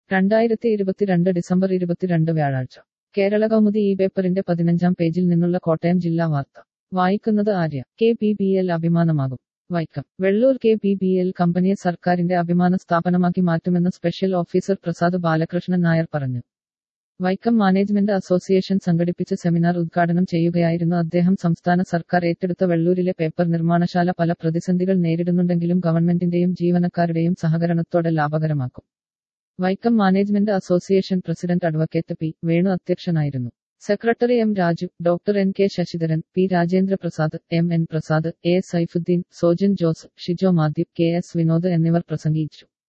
രണ്ടായിരത്തി ഇരുപത്തിരണ്ട് ഡിസംബർ ഇരുപത്തിരണ്ട് വ്യാഴാഴ്ച കേരള കൗമുദി ഈ പേപ്പറിന്റെ പതിനഞ്ചാം പേജിൽ നിന്നുള്ള കോട്ടയം ജില്ലാ വാർത്ത വായിക്കുന്നത് Arya K P B L അഭിമാനമാകും Vaikom Vellur K P B L കമ്പനിയെ സർക്കാരിന്റെ അഭിമാന സ്ഥാപനമാക്കി മാറ്റുമെന്ന് സ്പെഷ്യൽ ഓഫീസർ പ്രസാദ് ബാലകൃഷ്ണൻ നായർ പറഞ്ഞു വൈക്കം മാനേജ്മെന്റ് അസോസിയേഷൻ സംഘടിപ്പിച്ച സെമിനാർ ഉദ്ഘാടനം ചെയ്യുകയായിരുന്നു അദ്ദേഹം സംസ്ഥാന സർക്കാർ ഏറ്റെടുത്ത വെള്ളൂരിലെ പേപ്പർ നിർമ്മാണശാല പല പ്രതിസന്ധികൾ നേരിടുന്നുണ്ടെങ്കിലും ഗവൺമെന്റിന്റെയും ജീവനക്കാരുടെയും സഹകരണത്തോടെ ലാഭകരമാക്കും Vaikom management association president advocate P Venu അധ്യക്ഷനായിരുന്നു secretary M Raju doctor N K Sasidharan P Rajendra Prasad M N Prasad A Saifuddin Sojan Jose Shijo Mathew K S Vinod എന്നിവർ പ്രസംഗിച്ചു